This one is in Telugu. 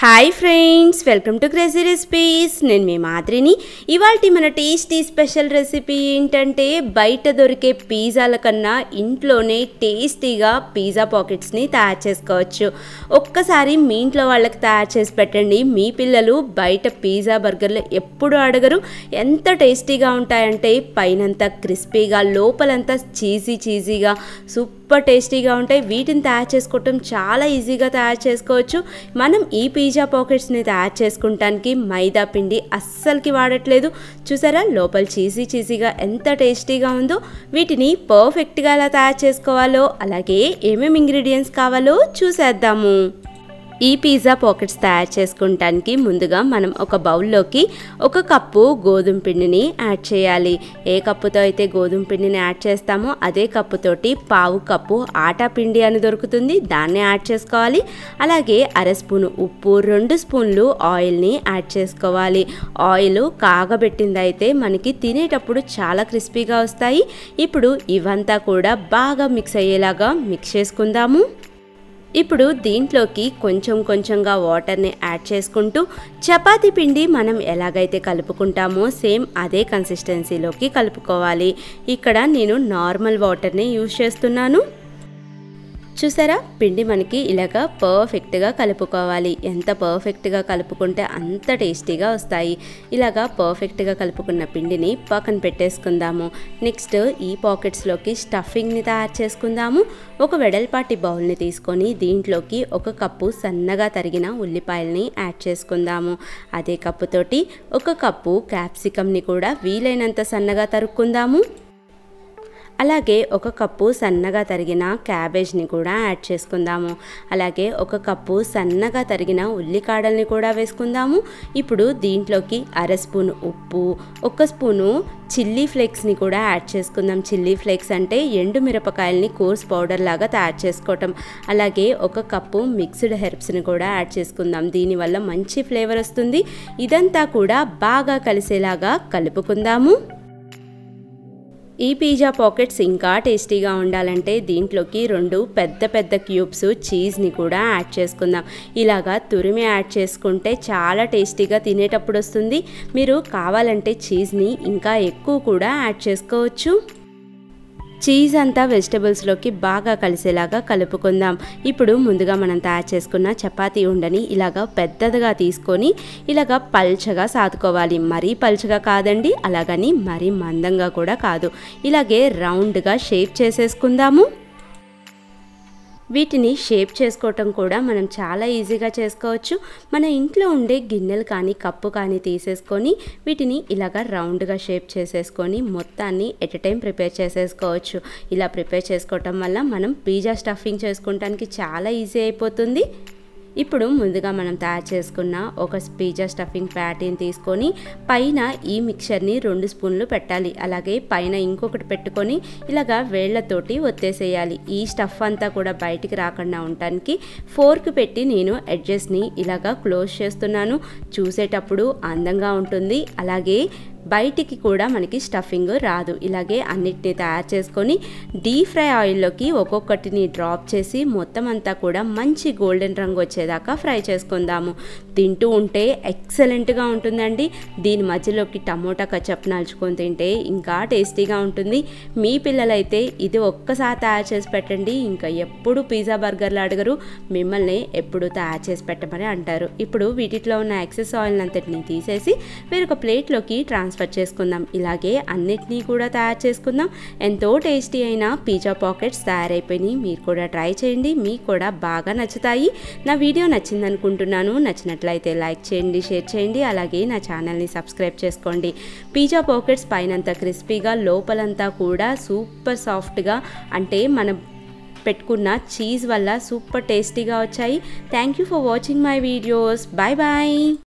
hi friends welcome to crazy recipes నేను మీ మాదిరిని ఇవాళ మన టేస్టీ స్పెషల్ రెసిపీ ఏంటంటే బయట దొరికే పిజ్జాల కన్నా ఇంట్లోనే టేస్టీగా పిజ్జా పాకెట్స్ని తయారు చేసుకోవచ్చు ఒక్కసారి మీ ఇంట్లో వాళ్ళకి తయారు చేసి పెట్టండి మీ పిల్లలు బయట పిజ్జా బర్గర్లు ఎప్పుడు అడగరు ఎంత టేస్టీగా ఉంటాయంటే పైనంతా క్రిస్పీగా లోపలంతా చీజీ చీజీగా సూపర్ టేస్టీగా ఉంటాయి వీటిని తయారు చేసుకోవటం చాలా ఈజీగా తయారు చేసుకోవచ్చు మనం ఈ పిజ్జా పాకెట్స్ని తయారు చేసుకుంటానికి మైదా పిండి అస్సలకి వాడట్లేదు చూసారా లోపల చీజీ చీజీగా ఎంత టేస్టీగా ఉందో వీటిని పర్ఫెక్ట్గా ఎలా తయారు చేసుకోవాలో అలాగే ఏమేమి ఇంగ్రీడియంట్స్ కావాలో చూసేద్దాము ఈ పిజ్జా పాకెట్స్ తయారు చేసుకుంటానికి ముందుగా మనం ఒక బౌల్లోకి ఒక కప్పు గోధుమ పిండిని యాడ్ చేయాలి ఏ కప్పుతో అయితే గోధుమ పిండిని యాడ్ చేస్తామో అదే కప్పుతోటి పావు కప్పు ఆటా పిండి అని దొరుకుతుంది దాన్ని యాడ్ చేసుకోవాలి అలాగే అర స్పూను ఉప్పు రెండు స్పూన్లు ఆయిల్ని యాడ్ చేసుకోవాలి ఆయిల్ కాగబెట్టింది అయితే మనకి తినేటప్పుడు చాలా క్రిస్పీగా వస్తాయి ఇప్పుడు ఇవంతా కూడా బాగా మిక్స్ అయ్యేలాగా మిక్స్ చేసుకుందాము ఇప్పుడు దీంట్లోకి కొంచెం కొంచెంగా వాటర్ని యాడ్ చేసుకుంటూ చపాతీ పిండి మనం ఎలాగైతే కలుపుకుంటామో సేమ్ అదే కన్సిస్టెన్సీలోకి కలుపుకోవాలి ఇక్కడ నేను నార్మల్ వాటర్ని యూజ్ చేస్తున్నాను చూసారా పిండి మనకి ఇలాగ పర్ఫెక్ట్గా కలుపుకోవాలి ఎంత పర్ఫెక్ట్గా కలుపుకుంటే అంత టేస్టీగా వస్తాయి ఇలాగా పర్ఫెక్ట్గా కలుపుకున్న పిండిని పక్కన పెట్టేసుకుందాము నెక్స్ట్ ఈ పాకెట్స్లోకి స్టఫింగ్ని తయారు చేసుకుందాము ఒక వెడల్పాటి బౌల్ని తీసుకొని దీంట్లోకి ఒక కప్పు సన్నగా తరిగిన ఉల్లిపాయల్ని యాడ్ చేసుకుందాము అదే కప్పుతోటి ఒక కప్పు క్యాప్సికమ్ని కూడా వీలైనంత సన్నగా తరుక్కుందాము అలాగే ఒక కప్పు సన్నగా తరిగిన క్యాబేజ్ని కూడా యాడ్ చేసుకుందాము అలాగే ఒక కప్పు సన్నగా తరిగిన ఉల్లికాడల్ని కూడా వేసుకుందాము ఇప్పుడు దీంట్లోకి అర స్పూను ఉప్పు ఒక స్పూను చిల్లీ ఫ్లేక్స్ని కూడా యాడ్ చేసుకుందాం చిల్లీ ఫ్లేక్స్ అంటే ఎండు మిరపకాయల్ని కోర్స్ పౌడర్ లాగా తయారు చేసుకోవటం అలాగే ఒక కప్పు మిక్స్డ్ హెర్బ్స్ని కూడా యాడ్ చేసుకుందాం దీనివల్ల మంచి ఫ్లేవర్ వస్తుంది ఇదంతా కూడా బాగా కలిసేలాగా కలుపుకుందాము ఈ పిజ్జా పాకెట్స్ ఇంకా టేస్టీగా ఉండాలంటే దీంట్లోకి రెండు పెద్ద పెద్ద క్యూబ్స్ చీజ్ని కూడా యాడ్ చేసుకుందాం ఇలాగా తురిమి యాడ్ చేసుకుంటే చాలా టేస్టీగా తినేటప్పుడు వస్తుంది మీరు కావాలంటే చీజ్ని ఇంకా ఎక్కువ కూడా యాడ్ చేసుకోవచ్చు చీజ్ అంతా వెజిటబుల్స్లోకి బాగా కలిసేలాగా కలుపుకుందాం ఇప్పుడు ముందుగా మనం తయారు చేసుకున్న చపాతీ ఉండని ఇలాగ పెద్దదిగా తీసుకొని ఇలాగ పల్చగా సాదుకోవాలి మరీ పల్చగా కాదండి అలాగని మరీ మందంగా కూడా కాదు ఇలాగే రౌండ్గా షేప్ చేసేసుకుందాము వీటిని షేప్ చేసుకోవటం కూడా మనం చాలా ఈజీగా చేసుకోవచ్చు మన ఇంట్లో ఉండే గిన్నెలు కానీ కప్పు కానీ తీసేసుకొని వీటిని ఇలాగ రౌండ్గా షేప్ చేసేసుకొని మొత్తాన్ని ఎట్ టైం ప్రిపేర్ చేసేసుకోవచ్చు ఇలా ప్రిపేర్ చేసుకోవటం వల్ల మనం పిజ్జా స్టఫింగ్ చేసుకోవటానికి చాలా ఈజీ అయిపోతుంది ఇప్పుడు ముందుగా మనం తయారు చేసుకున్న ఒక పిజ్జా స్టఫింగ్ ప్యాటీని తీసుకొని పైన ఈ మిక్చర్ని రెండు స్పూన్లు పెట్టాలి అలాగే పైన ఇంకొకటి పెట్టుకొని ఇలాగా వేళ్లతోటి ఒత్తేసేయాలి ఈ స్టఫ్ అంతా కూడా బయటికి రాకుండా ఉండటానికి ఫోర్క్ పెట్టి నేను ఎడ్జెస్ని ఇలాగా క్లోజ్ చేస్తున్నాను చూసేటప్పుడు అందంగా ఉంటుంది అలాగే బయటికి కూడా మనకి స్టఫింగ్ రాదు ఇలాగే అన్నిటిని తయారు చేసుకొని డీప్ ఫ్రై ఆయిల్లోకి ఒక్కొక్కటిని డ్రాప్ చేసి మొత్తం అంతా కూడా మంచి గోల్డెన్ రంగు వచ్చేదాకా ఫ్రై చేసుకుందాము తింటూ ఉంటే ఎక్సలెంట్గా ఉంటుందండి దీని మధ్యలోకి టమోటా కచప్ నలుచుకొని తింటే ఇంకా టేస్టీగా ఉంటుంది మీ పిల్లలైతే ఇది ఒక్కసారి తయారు చేసి పెట్టండి ఇంకా ఎప్పుడు పిజ్జా బర్గర్లు అడగరు మిమ్మల్ని ఎప్పుడు తయారు చేసి పెట్టమని అంటారు ఇప్పుడు వీటిలో ఉన్న ఎక్సెస్ ఆయిల్ అంతటిని తీసేసి వేరొక ప్లేట్లోకి ట్రాన్స్ ట్రాన్స్ఫర్ చేసుకుందాం ఇలాగే అన్నిటినీ కూడా తయారు చేసుకుందాం ఎంతో టేస్టీ అయిన పిజ్జా పాకెట్స్ తయారైపోయినాయి మీరు కూడా ట్రై చేయండి మీకు కూడా బాగా నచ్చుతాయి నా వీడియో నచ్చింది అనుకుంటున్నాను నచ్చినట్లయితే లైక్ చేయండి షేర్ చేయండి అలాగే నా ఛానల్ని సబ్స్క్రైబ్ చేసుకోండి పిజ్జా పాకెట్స్ పైనంతా క్రిస్పీగా లోపలంతా కూడా సూపర్ సాఫ్ట్గా అంటే మనం పెట్టుకున్న చీజ్ వల్ల సూపర్ టేస్టీగా వచ్చాయి thank you for watching my videos bye bye